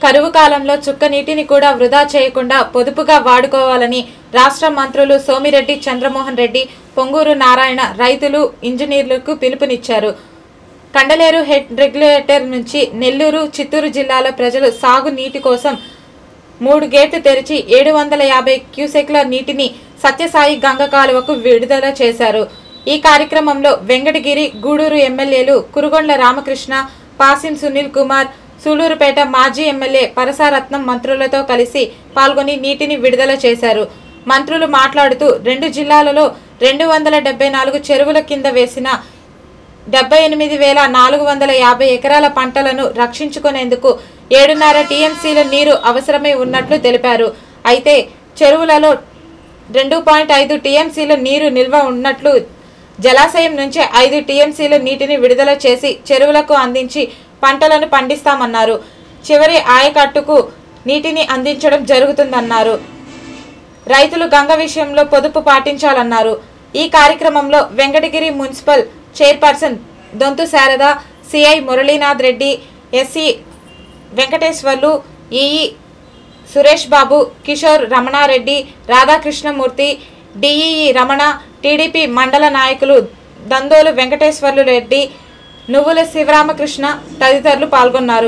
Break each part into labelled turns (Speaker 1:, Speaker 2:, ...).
Speaker 1: కరువు కాలంలో చుక్క నీటిని కూడా వృధా చేయకుండా పొదుపుగా వాడుకోవాలని రాష్ట్ర మంత్రులు సోమిరెడ్డి చంద్రమోహన్ రెడ్డి పొంగూరు నారాయణ రైతులు ఇంజనీర్లకు పిలుపునిచ్చారు కండలేరు హెడ్ రెగ్యులేటర్ నుంచి నెల్లూరు చిత్తూరు జిల్లాల ప్రజలు సాగు నీటి కోసం మూడు గేట్లు తెరిచి ఏడు వందల యాభై క్యూసెక్ల నీటిని సత్యసాయి గంగ కాలువకు విడుదల చేశారు ఈ కార్యక్రమంలో వెంకటగిరి గూడూరు ఎమ్మెల్యేలు కురుగొండ్ల రామకృష్ణ పాసిం సునీల్ కుమార్ సూలూరుపేట మాజీ ఎమ్మెల్యే పరసారత్నం మంత్రులతో కలిసి పాల్గొని నీటిని విడుదల చేశారు మంత్రులు మాట్లాడుతూ రెండు జిల్లాలలో రెండు వందల డెబ్బై నాలుగు చెరువుల కింద వేసిన డెబ్బై ఎనిమిది వేల నాలుగు వందల యాభై ఎకరాల పంటలను రక్షించుకునేందుకు ఏడున్నర టీఎంసీల నీరు అవసరమై ఉన్నట్లు తెలిపారు అయితే చెరువులలో రెండు పాయింట్ ఐదు టీఎంసీల నీరు నిల్వ ఉన్నట్లు జలాశయం నుంచి ఐదు టీఎంసీల నీటిని విడుదల చేసి చెరువులకు అందించి పంటలను పండిస్తామన్నారు చివరి ఆయకట్టుకు నీటిని అందించడం జరుగుతుందన్నారు రైతులు గంగ విషయంలో పొదుపు పాటించాలన్నారు ఈ కార్యక్రమంలో Venkatagiri municipal chairperson Dontu Sarada CI Muralinath Reddy SC Venkateswarlu EE Suresh Babu Kishore Ramana Reddy Radhakrishnamurthy DEE Ramana TDP మండల నాయకులు దందోలు వెంకటేశ్వర్లు రెడ్డి నువ్వుల శివరామకృష్ణ తదితరులు పాల్గొన్నారు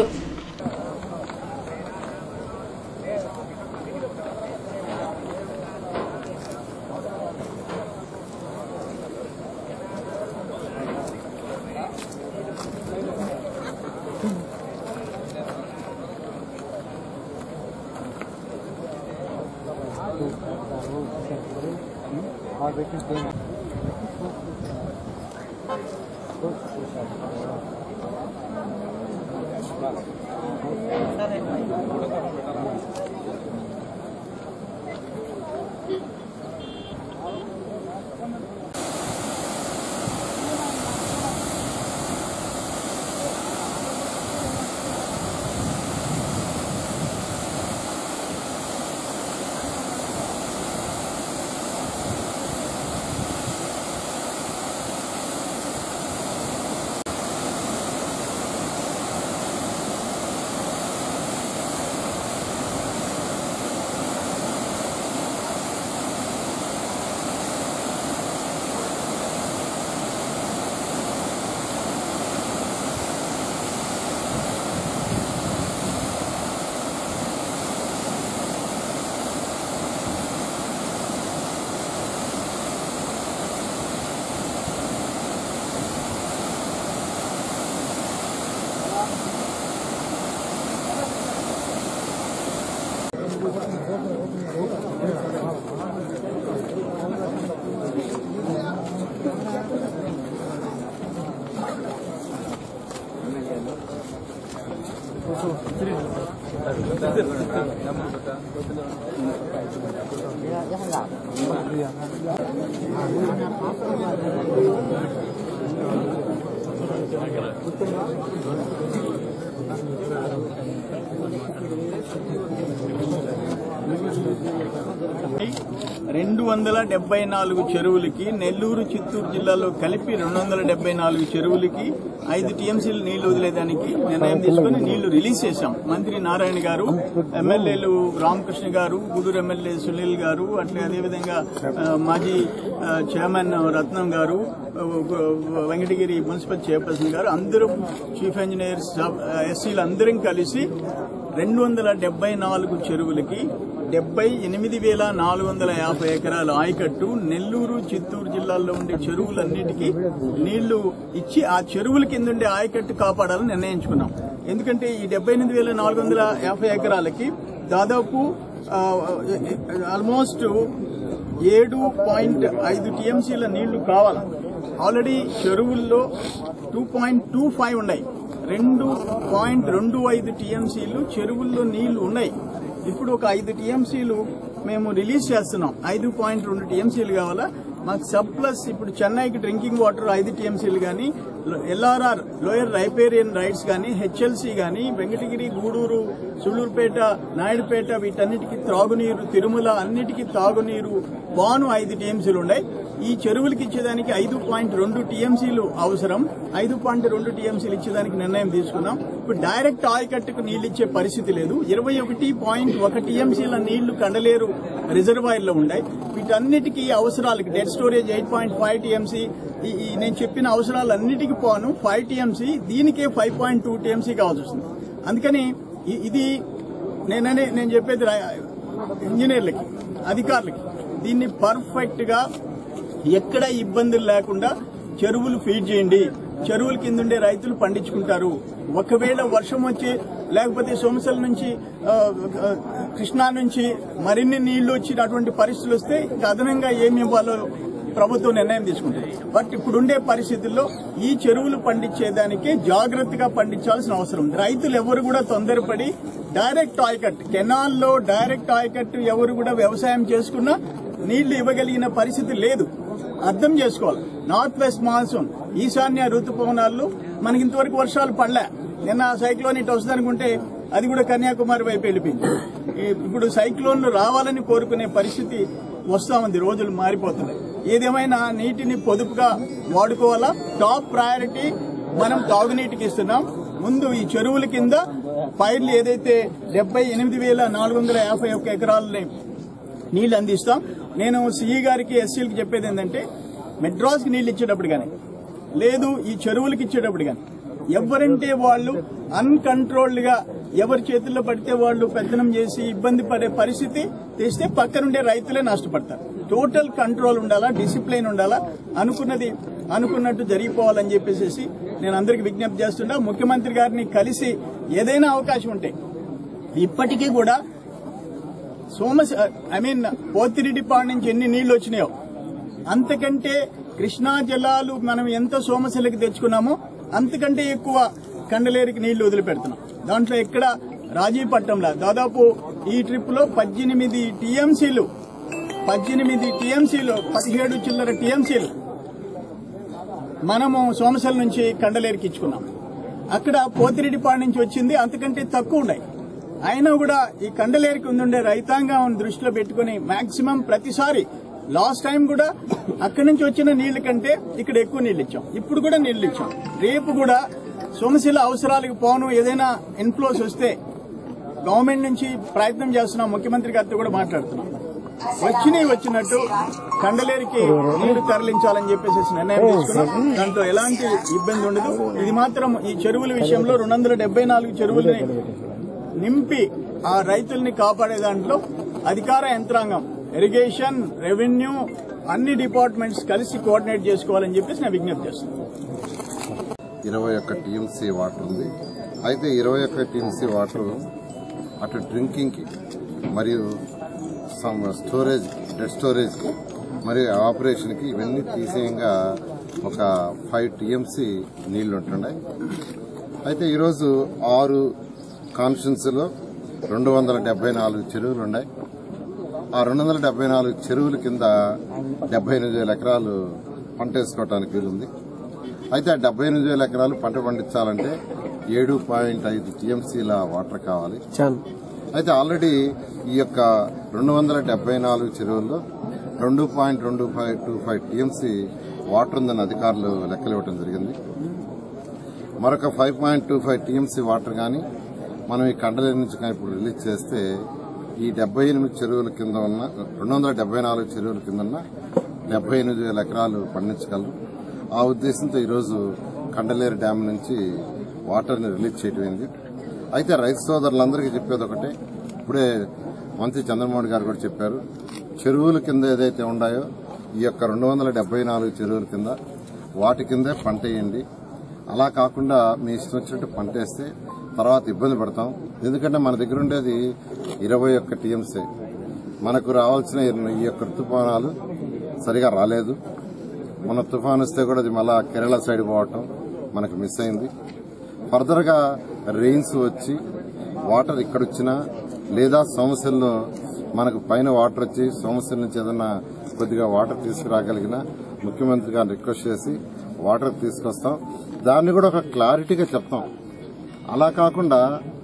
Speaker 2: రెండు వందల డెబ్బై నాలుగు చెరువులకి నెల్లూరు చిత్తూరు జిల్లాలో కలిపి రెండు వందల డెబ్బై నాలుగు చెరువులకి ఐదు టీఎంసీలు నీళ్లు వదిలేదానికి నిర్ణయం తీసుకుని నీళ్లు రిలీజ్ చేశాం మంత్రి నారాయణ గారు ఎమ్మెల్యేలు రామకృష్ణ గారు గూడూరు ఎమ్మెల్యే సునీల్ గారు అట్లే అదేవిధంగా ఆ, మాజీ ఆ, చైర్మన్ రత్నం గారు ఆ, వెంకటగిరి మున్సిపల్ చైర్పర్సన్ గారు అందరూ చీఫ్ ఇంజనీర్స్ ఎస్సీలు అందరం కలిసి రెండు వందల డెబ్బై నాలుగు చెరువులకి డెబ్బై ఎనిమిది వేల నాలుగు వందల యాభై ఎకరాల ఆయకట్టు నెల్లూరు చిత్తూరు జిల్లాల్లో ఉండే చెరువులన్నిటికీ నీళ్లు ఇచ్చి ఆ చెరువుల కింద ఉండే ఆయకట్టు కాపాడాలని నిర్ణయించుకున్నాం ఎందుకంటే ఈ డెబ్బై ఎనిమిది వేల నాలుగు వందల యాభై ఎకరాలకి దాదాపు ఆ, ఆల్మోస్ట్ ఏడు పాయింట్ ఐదు టీఎంసీల నీళ్లు కావాలి ఆల్రెడీ చెరువుల్లో టూ పాయింట్ టూ ఫైవ్ ఉన్నాయి రెండు పాయింట్ రెండు ఐదు టీఎంసీలు చెరువుల్లో నీళ్లు ఉన్నాయి ఇప్పుడు ఒక ఐదు టీఎంసీలు మేము రిలీజ్ చేస్తున్నాం ఐదు పాయింట్ రెండు టీఎంసీలు కావాలా మాకు సబ్ ప్లస్ ఇప్పుడు చెన్నైకి డ్రింకింగ్ వాటర్ ఐదు టీఎంసీలు కానీ ఎల్ఆర్ఆర్ లోయర్ రైపేరియన్ రైట్స్ కానీ హెచ్ఎల్సీ కానీ వెంకటగిరి గూడూరు సుళ్లూరుపేట నాయుడుపేట వీటన్నిటికీ త్రాగునీరు తిరుమల అన్నిటికీ తాగునీరు బాను ఐదు టీఎంసీలు ఉన్నాయి ఈ చెరువులకి ఇచ్చేదానికి ఐదు పాయింట్ రెండు టీఎంసీలు అవసరం ఐదు పాయింట్ రెండు టీఎంసీలు ఇచ్చేదానికి నిర్ణయం తీసుకున్నాం ఇప్పుడు డైరెక్ట్ ఆయకట్టుకు నీళ్లు ఇచ్చే పరిస్థితి లేదు ఇరవై ఒకటి పాయింట్ ఒక టీఎంసీల నీళ్లు కండలేరు రిజర్వాయర్ లో ఉన్నాయి వీటన్నిటికీ అవసరాలకి dead storage eight point five TMC ఈ నేను చెప్పిన అవసరాలన్నిటికీ పోను ఫైవ్ టీఎంసీ దీనికే ఫైవ్ పాయింట్ టూ టీఎంసీ కావాల్సి వస్తుంది అందుకని ఇ- ఇది నేననే నేను చెప్పేది రా- ఇంజనీర్లకి అధికారులకి దీన్ని పర్ఫెక్ట్ గా ఎక్కడ ఇబ్బందులు లేకుండా చెరువులు ఫీడ్ చేయండి చెరువుల కింద ఉండే రైతులు పండించుకుంటారు ఒకవేళ వర్షం వచ్చి లేకపోతే సోమసల నుంచి ఆ, ఆ, కృష్ణా నుంచి మరిన్ని నీళ్లు వచ్చినటువంటి పరిస్థితులు వస్తే ఇంకా అదనంగా ఏమి ఇవ్వాలో ప్రభుత్వం నిర్ణయం తీసుకుంటుంది బట్ ఇప్పుడుండే పరిస్థితుల్లో ఈ చెరువులు పండించేదానికి జాగ్రత్తగా పండించాల్సిన అవసరం ఉంది రైతులు ఎవరు కూడా తొందరపడి డైరెక్ట్ ఆయకట్ కెనాల్లో డైరెక్ట్ ఆయకట్ ఎవరు కూడా వ్యవసాయం చేసుకున్నా నీళ్లు ఇవ్వగలిగిన పరిస్థితి లేదు అర్థం చేసుకోవాలి నార్త్ వెస్ట్ మాన్సూన్ ఈశాన్య ఋతుపవనాల్లో మనకి ఇంతవరకు వర్షాలు పడలే నిన్న సైక్లోన్ ఇటు వస్తుందనుకుంటే అది కూడా కన్యాకుమారి వైపు వెళ్ళిపోయింది ఈ- ఇప్పుడు సైక్లోన్లు రావాలని కోరుకునే పరిస్థితి వస్తా ఉంది రోజులు మారిపోతున్నాయి ఏదేమైనా నీటిని పొదుపుగా వాడుకోవాలా టాప్ ప్రయారిటీ మనం తాగునీటికి ఇస్తున్నాం ముందు ఈ చెరువుల కింద పైర్లు ఏదైతే డెబ్బై ఎనిమిది వేల నాలుగు వందల యాభై ఒక్క ఎకరాలని నీళ్లు అందిస్తాం నేను సిఈ గారికి ఎస్సీలకు చెప్పేది ఏంటంటే మెడ్రాస్కి నీళ్లు ఇచ్చేటప్పుడు కానీ లేదు ఈ చెరువులకి ఇచ్చేటప్పుడు కానీ ఎవరంటే వాళ్ళు అన్కంట్రోల్డ్ గా ఎవరి చేతుల్లో పడితే వాళ్ళు పెత్తనం చేసి ఇబ్బంది పడే పరిస్థితి తెస్తే పక్కనుండే రైతులే నష్టపడతారు టోటల్ కంట్రోల్ ఉండాలా డిసిప్లిన్ ఉండాలా అనుకున్నది అనుకున్నట్టు జరిగిపోవాలని చెప్పేసి నేను అందరికి విజ్ఞప్తి చేస్తున్నా ముఖ్యమంత్రి గారిని కలిసి ఏదైనా అవకాశం ఉంటే ఇప్పటికీ కూడా సోమశ ఐ మీన్ పోతిరెడ్డి పాడు నుంచి ఎన్ని నీళ్లు వచ్చినాయో అంతకంటే కృష్ణా జలాలు మనం ఎంత సోమశిలకి తెచ్చుకున్నామో అంతకంటే ఎక్కువ కండలేరికి నీళ్లు వదిలిపెడుతున్నాం దాంట్లో ఎక్కడ రాజీ పట్టంలా దాదాపు ఈ ట్రిప్ లో పద్దెనిమిది టీఎంసీలు పద్దెనిమిది టీఎంసీలు పదిహేడు చిల్లర టీఎంసీలు మనము సోమశల నుంచి కండలేరికి ఇచ్చుకున్నాం అక్కడ పోతిరెడ్డిపాడు నుంచి వచ్చింది అంతకంటే తక్కువ ఉన్నాయి అయినా కూడా ఈ కండలేరికి ఉండే రైతాంగం దృష్టిలో పెట్టుకుని మాక్సిమం ప్రతిసారి లాస్ట్ టైం కూడా అక్కడి నుంచి వచ్చిన నీళ్ల కంటే ఇక్కడ ఎక్కువ నీళ్లు ఇచ్చాం ఇప్పుడు కూడా నీళ్లు ఇచ్చాం రేపు కూడా సోమశిల అవసరాలకు పోను ఏదైనా ఇన్ఫ్లోస్ వస్తే గవర్నమెంట్ నుంచి ప్రయత్నం చేస్తున్నాం ముఖ్యమంత్రి గారితో కూడా మాట్లాడుతున్నాం వచ్చినవి వచ్చినట్టు కండలేరికి నీళ్లు తరలించాలని చెప్పేసి నిర్ణయం తీసుకున్నాం దాంట్లో ఎలాంటి ఇబ్బంది ఉండదు ఇది మాత్రం ఈ చెరువుల విషయంలో రెండు వందల డెబ్బై నాలుగు చెరువుల్ని నింపి ఆ రైతుల్ని కాపాడే దాంట్లో అధికార యంత్రాంగం ఇరిగేషన్ రెవెన్యూ అన్ని డిపార్ట్మెంట్స్ కలిసి కోఆర్డినేట్ చేసుకోవాలని చెప్పేసి నేను విజ్ఞప్తి చేస్తున్నాను
Speaker 3: ఇరవై ఒక్క టీఎంసీ వాటర్ ఉంది అయితే ఇరవై ఒక్క టీఎంసీ వాటర్ అటు డ్రింకింగ్కి మరియు సమ్ స్టోరేజ్ డెడ్ స్టోరేజ్కి మరియు ఆపరేషన్కి ఇవన్నీ తీసేయంగా ఒక ఫైవ్ టీఎంసీ నీళ్లు ఉంటున్నాయి అయితే ఈరోజు ఆరు కాన్స్టిట్యున్సీలో రెండు వందల డెబ్బై నాలుగు చెరువులు ఉన్నాయి ఆ రెండు వందల డెబ్బై నాలుగు చెరువుల కింద డెబ్బై ఎనిమిది వేల ఎకరాలు పంట వేసుకోవడానికి వీలుంది అయితే ఆ డెబ్బై ఎనిమిది వేల ఎకరాలు పంట పండించాలంటే ఏడు పాయింట్ ఐదు టీఎంసీల వాటర్ కావాలి అయితే ఆల్రెడీ ఈ యొక్క రెండు వందల డెబ్బై నాలుగు చెరువుల్లో రెండు పాయింట్ రెండు five two five TMC water ఉందని అధికారులు లెక్కలు ఇవ్వడం జరిగింది మరొక five point two five TMC water కానీ మనం ఈ కండలేరు నుంచి కానీ ఇప్పుడు రిలీజ్ చేస్తే ఈ డెబ్బై ఎనిమిది చెరువుల కింద ఉన్న రెండు వందల డెబ్బై నాలుగు చెరువుల కింద ఉన్న డెబ్బై ఎనిమిది వేల ఎకరాలు పండించగలరు ఆ ఉద్దేశంతో ఈరోజు కండలేరు డ్యామ్ నుంచి వాటర్ని రిలీజ్ చేయటమైంది అయితే రైతు సోదరులందరికీ చెప్పేది ఒకటే ఇప్పుడే మంత్రి చంద్రమోహన్ గారు కూడా చెప్పారు చెరువుల కింద ఏదైతే ఉన్నాయో ఈ యొక్క రెండు వందల డెబ్బై నాలుగు చెరువుల కింద వాటి కిందే పంట వేయండి అలా కాకుండా మీ ఇష్టం వచ్చినట్టు పంట వేస్తే తర్వాత ఇబ్బంది పడతాం ఎందుకంటే మన దగ్గర ఉండేది ఇరవై ఒక్క టీఎంసీ మనకు రావాల్సిన ఈ యొక్క ఋతుపవనాలు సరిగా రాలేదు మన తుఫాన్ వస్తే కూడా అది మళ్ళా కేరళ సైడ్ పోవటం మనకు మిస్ అయింది ఫర్దర్ గా రెయిన్స్ వచ్చి వాటర్ ఇక్కడ వచ్చినా లేదా సమస్యల్లో మనకు పైన వాటర్ వచ్చి సమస్యల నుంచి ఏదన్నా కొద్దిగా వాటర్ తీసుకురాగలిగిన ముఖ్యమంత్రి గారిని రిక్వెస్ట్ చేసి వాటర్ తీసుకొస్తాం దాన్ని కూడా ఒక క్లారిటీగా చెప్తాం అలా కాకుండా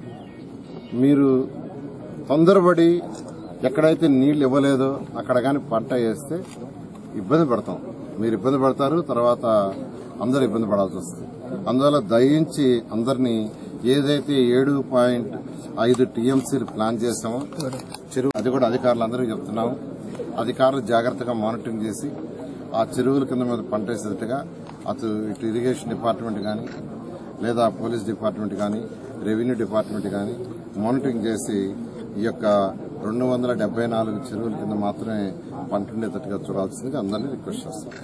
Speaker 3: మీరు తొందరపడి ఎక్కడైతే నీళ్లు ఇవ్వలేదో అక్కడ కానీ పంట వేస్తే ఇబ్బంది పడతాం మీరు ఇబ్బంది పడతారు తర్వాత అందరు ఇబ్బంది పడాల్సి వస్తుంది అందువల్ల దయించి అందరినీ ఏదైతే ఏడు పాయింట్ ఐదు టీఎంసీలు ప్లాన్ చేశామో చెరువు అది కూడా అధికారులందరికీ చెప్తున్నాము అధికారులు జాగ్రత్తగా మానిటరింగ్ చేసి ఆ చెరువుల కింద మీద పంట వేసేట్టుగా అటు ఇటు ఇరిగేషన్ డిపార్ట్మెంట్ కానీ లేదా పోలీస్ డిపార్ట్మెంట్ కానీ రెవెన్యూ డిపార్ట్మెంట్ కానీ మానిటరింగ్ చేసి ఈ యొక్క రెండు వందల డెబ్బై నాలుగు చెరువుల కింద మాత్రమే పంట ఉండేటట్టుగా చూడాల్సిందిగా అందరినీ రిక్వెస్ట్ చేస్తాం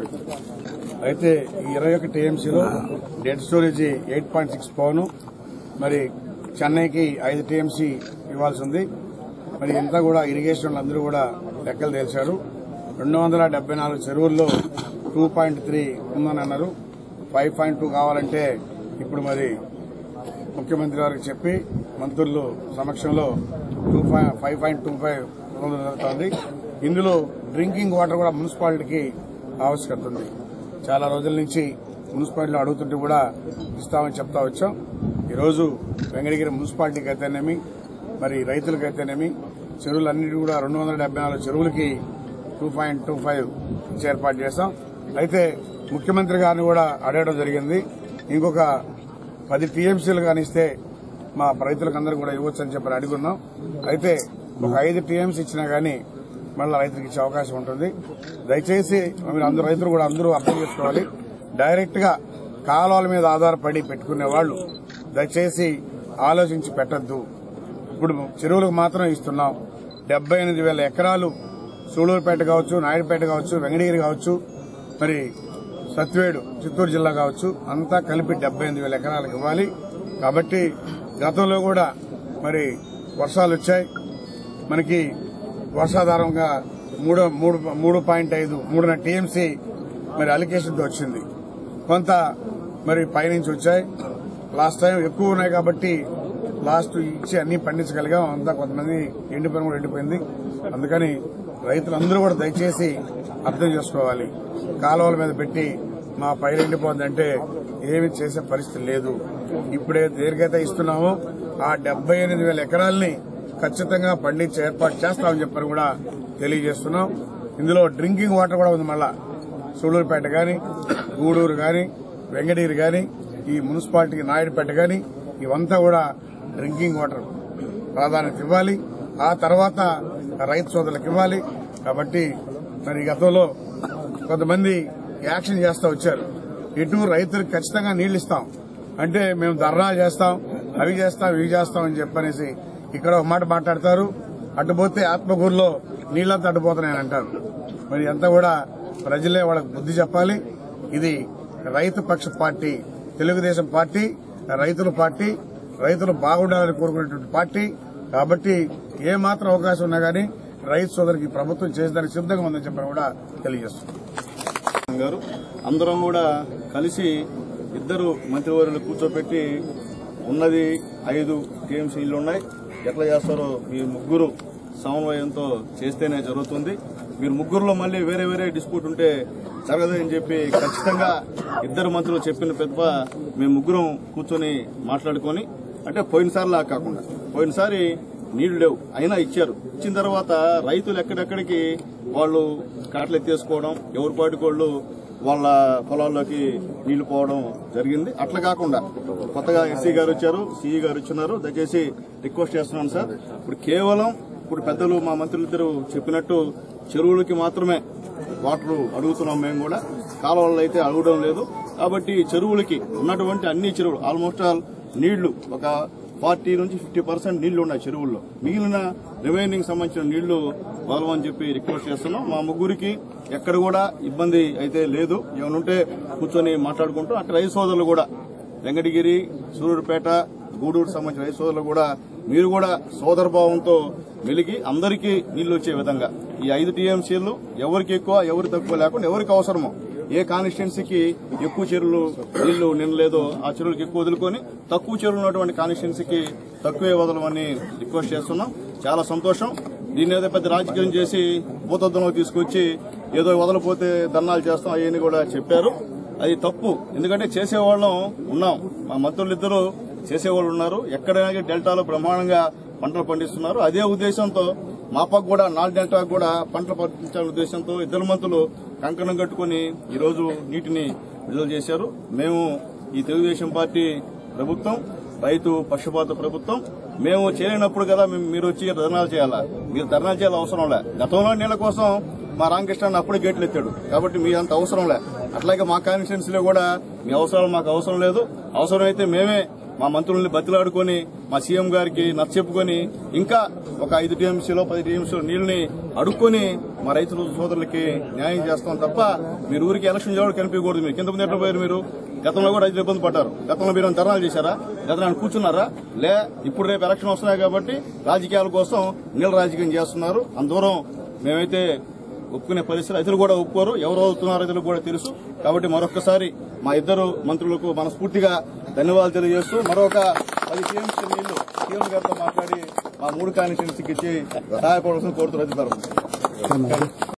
Speaker 4: అయితే ఈ ఇరవై ఒకటి టీఎంసీలో dead storage eight point six పవన్ మరి చెన్నైకి ఐదు టీఎంసీ ఇవ్వాల్సి ఉంది మరి ఇంతా కూడా ఇరిగేషన్ అందరూ కూడా లెక్కలు తేల్చారు రెండు వందల డెబ్బై నాలుగు చెరువుల్లో టూ పాయింట్ త్రీ ఉందని అన్నారు ఫైవ్ పాయింట్ టూ కావాలంటే ఇప్పుడు మరి ముఖ్యమంత్రి గారికి చెప్పి మంత్రులు సమక్షంలో two five point two five జరుగుతోంది ఇందులో డ్రింకింగ్ వాటర్ కూడా మున్సిపాలిటీకి ఆవశ్యకత ఉంది చాలా రోజుల నుంచి మున్సిపాలిటీలో అడుగుతుంటే కూడా ఇస్తామని చెప్తా వచ్చాం ఈరోజు వెంకటగిరి మున్సిపాలిటీకి అయితేనేమి మరి రైతులకైతేనేమి చెరువులన్నిటి కూడా రెండు వందల డెబ్బై నాలుగు చెరువులకి టూ పాయింట్ టూ ఫైవ్ ఇచ్చి ఏర్పాటు చేస్తాం అయితే ముఖ్యమంత్రి గారిని కూడా అడగడం జరిగింది ఇంకొక పది టీఎంసీలు కానిస్తే మా రైతులకు అందరూ కూడా ఇవ్వచ్చు అని చెప్పి అడుగున్నాం అయితే ఒక ఐదు టీఎంసీ ఇచ్చినా గానీ మళ్ళీ రైతులకు ఇచ్చే అవకాశం ఉంటుంది దయచేసి మీరు అందరూ రైతులు కూడా అందరూ అర్థం చేసుకోవాలి డైరెక్ట్ గా కాలువల మీద ఆధారపడి పెట్టుకునే వాళ్ళు దయచేసి ఆలోచించి పెట్టద్దు ఇప్పుడు చెరువులకు మాత్రం ఇస్తున్నాం డెబ్బై ఎనిమిది వేల ఎకరాలు సూళూరుపేట కావచ్చు నాయుడుపేట కావచ్చు వెంకటగిరి కావచ్చు మరి సత్వేడు చిత్తూరు జిల్లా కావచ్చు అంతా కలిపి డెబ్బై ఎనిమిది వేల ఎకరాలకు ఇవ్వాలి కాబట్టి గతంలో కూడా మరి వర్షాలు వచ్చాయి మనకి వర్షాధారంగా మూడు మూడు మూడు పాయింట్ ఐదు మూడున్నర టీఎంసీ మరి అలికేషన్తో వచ్చింది కొంత మరి పైనుంచి వచ్చాయి లాస్ట్ టైం ఎక్కువ ఉన్నాయి కాబట్టి లాస్ట్ ఇచ్చి అన్ని పండించగలిగాం అంతా కొంతమంది ఎండిపోయిన కూడా ఎండిపోయింది అందుకని రైతులందరూ కూడా దయచేసి అర్థం చేసుకోవాలి కాలువల మీద పెట్టి మా పైరు ఎండిపోతుందంటే ఏమి చేసే పరిస్థితి లేదు ఇప్పుడే దేనికైతే ఇస్తున్నామో ఆ డెబ్బై ఎనిమిది వేల ఎకరాల్ని ఖచ్చితంగా పండించి ఏర్పాటు చేస్తామని చెప్పని కూడా తెలియజేస్తున్నాం ఇందులో డ్రింకింగ్ వాటర్ కూడా ఉంది మళ్ళా సూళ్లూరుపేట గాని గూడూరు గాని వెంకటగిరి గాని ఈ మున్సిపాలిటీకి నాయుడుపేట గాని ఇవంతా కూడా డ్రింకింగ్ వాటర్ ప్రాధాన్యత ఇవ్వాలి ఆ తర్వాత రైతు సోదరులకు ఇవ్వాలి కాబట్టి మరి గతంలో కొంతమంది యాక్షన్ చేస్తా వచ్చారు ఇటు రైతులకు ఖచ్చితంగా నీళ్లు ఇస్తాం అంటే మేము ధర్నా చేస్తాం అవి చేస్తాం ఇవి చేస్తాం అని చెప్పనేసి ఇక్కడ ఒక మాట మాట్లాడతారు అటుపోతే ఆత్మకూరులో నీళ్లంతా అడ్డుపోతున్నాయని అంటారు మరి అంతా కూడా ప్రజలే వాళ్ళకి బుద్ధి చెప్పాలి ఇది రైతు పక్ష పార్టీ తెలుగుదేశం పార్టీ రైతుల పార్టీ రైతులు బాగుండాలని కోరుకునేటువంటి పార్టీ కాబట్టి ఏ మాత్రం అవకాశం ఉన్నా గానీ రైతు సోదరికి ప్రభుత్వం చేసేదానికి సిద్ధంగా ఉందని చెప్పని కూడా తెలియజేస్తుంది
Speaker 5: గారు అందరం కూడా కలిసి ఇద్దరు మంత్రివర్యులు కూర్చోపెట్టి ఉన్నది ఐదు టీఎంసీలు ఉన్నాయి ఎట్లా చేస్తారో మీ ముగ్గురు సమన్వయంతో చేస్తేనే జరుగుతుంది మీరు ముగ్గురులో మళ్ళీ వేరే వేరే డిస్ప్యూట్ ఉంటే జరగదు అని చెప్పి ఖచ్చితంగా ఇద్దరు మంత్రులు చెప్పిన పెద్ద మేము ముగ్గురం కూర్చొని మాట్లాడుకొని అంటే పోయినసారిలా కాకుండా పోయినసారి నీళ్లు లేవు అయినా ఇచ్చారు ఇచ్చిన తర్వాత రైతులు ఎక్కడెక్కడికి వాళ్ళు కాటలు ఎత్తేసుకోవడం ఎవరి పాటికోళ్ళు వాళ్ళ పొలాల్లోకి నీళ్లు పోవడం జరిగింది అట్లా కాకుండా కొత్తగా ఎస్సీ గారు వచ్చారు సిఈ గారు వచ్చున్నారు దయచేసి రిక్వెస్ట్ చేస్తున్నాను సార్ ఇప్పుడు కేవలం ఇప్పుడు పెద్దలు మా మంత్రులిద్దరు చెప్పినట్టు చెరువులకి మాత్రమే వాటర్ అడుగుతున్నాం మేము కూడా కాలువల్లో అయితే అడగడం లేదు కాబట్టి చెరువులకి ఉన్నటువంటి అన్ని చెరువులు ఆల్మోస్ట్ ఆల్ నీళ్లు ఒక ఫార్టీ నుంచి ఫిఫ్టీ పర్సెంట్ నీళ్లు ఉన్నాయి చెరువుల్లో మిగిలిన రిమైనింగ్ సంబంధించిన నీళ్లు వదలమని చెప్పి రిక్వెస్ట్ చేస్తున్నాం మా ముగ్గురికి ఎక్కడ కూడా ఇబ్బంది అయితే లేదు ఏమనుంటే కూర్చొని మాట్లాడుకుంటూ అటు రైతు సోదరులు కూడా వెంకటగిరి సూరూరుపేట గూడూరు సంబంధించిన రైతు సోదరులు కూడా మీరు కూడా సోదర భావంతో వెలిగి అందరికీ నీళ్లు వచ్చే విధంగా ఈ ఐదు టీఎంసీలు ఎవరికి ఎక్కువ ఎవరికి తక్కువ లేకుండా ఎవరికి అవసరమో ఏ కాన్స్టిట్యున్సీకి ఎక్కువ చెరువులు నీళ్లు నిన్నలేదో ఆ చెరువులకు ఎక్కువ వదులుకొని తక్కువ చెరువులు ఉన్నటువంటి కాన్స్టిట్యున్సీకి తక్కువే వదలమని రిక్వెస్ట్ చేస్తున్నాం చాలా సంతోషం దీన్ని ఏదో పెద్ద రాజకీయం చేసి భూతద్దంలో తీసుకొచ్చి ఏదో వదలపోతే ధర్నాలు చేస్తాం అవన్నీ కూడా చెప్పారు అది తప్పు ఎందుకంటే చేసేవాళ్ళం ఉన్నాం మా మంత్రులిద్దరూ చేసేవాళ్ళు ఉన్నారు ఎక్కడైనా డెల్టాలో ప్రమాణంగా పంటలు పండిస్తున్నారు అదే ఉద్దేశంతో మా పక్క కూడా నాలుగు డెల్టాకు కూడా పంటలు పండించాలనే ఉద్దేశంతో ఇద్దరు మంత్రులు కంకణం కట్టుకుని ఈ రోజు నీటిని విడుదల చేశారు మేము ఈ తెలుగుదేశం పార్టీ ప్రభుత్వం రైతు పక్షపాత ప్రభుత్వం మేము చేయలేనప్పుడు కదా మేము- మీరు వచ్చి ధర్నాలు చేయాలా మీరు ధర్నాలు చేయాలి అవసరం లే గతంలో నీళ్ల కోసం మా రామకృష్ణ అప్పుడే గేట్లు ఎత్తాడు కాబట్టి మీ అంత అవసరం లే అట్లాగే మా కాన్స్టిట్యున్సీలో కూడా మీ అవసరాలు మాకు అవసరం లేదు అవసరమైతే మేమే మా మంత్రుల్ని బతిలాడుకొని మా సీఎం గారికి నచ్చచెప్పుకొని ఇంకా ఒక ఐదు టీఎంసీలో పది టీఎంసీలో నీళ్ళని అడుక్కొని మా రైతుల సోదరులకి న్యాయం చేస్తాం తప్ప మీరు ఊరికి ఎలక్షన్ చేయడం కనిపించకూడదు మీరు కింద ముందు ఎట్లా పోయారు మీరు గతంలో కూడా రైతులు ఇబ్బంది పడ్డారు గతంలో మీరు ఏమైనా ధర్నాలు చేశారా గతంలో ఏమైనా కూర్చున్నారా లే ఇప్పుడు రేపు ఎలక్షన్ వస్తున్నాయి కాబట్టి రాజకీయాల కోసం నీళ్ళ రాజకీయం చేస్తున్నారు అందరం మేమైతే ఒప్పుకునే పరిస్థితి రైతులు కూడా ఒప్పుకోరు ఎవరు అవుతున్నారో రైతులకు కూడా తెలుసు కాబట్టి మరొకసారి మా ఇద్దరు మంత్రులకు మనస్ఫూర్తిగా ధన్యవాదాలు తెలియజేస్తూ మరొక పది టీఎంసీ నీళ్లు సీఎం గారితో మాట్లాడి మా మూడు కాన్స్టిట్యూన్సీకి ఇచ్చి సహాయపడాల్సిన కోరుతూ రైతు తరఫున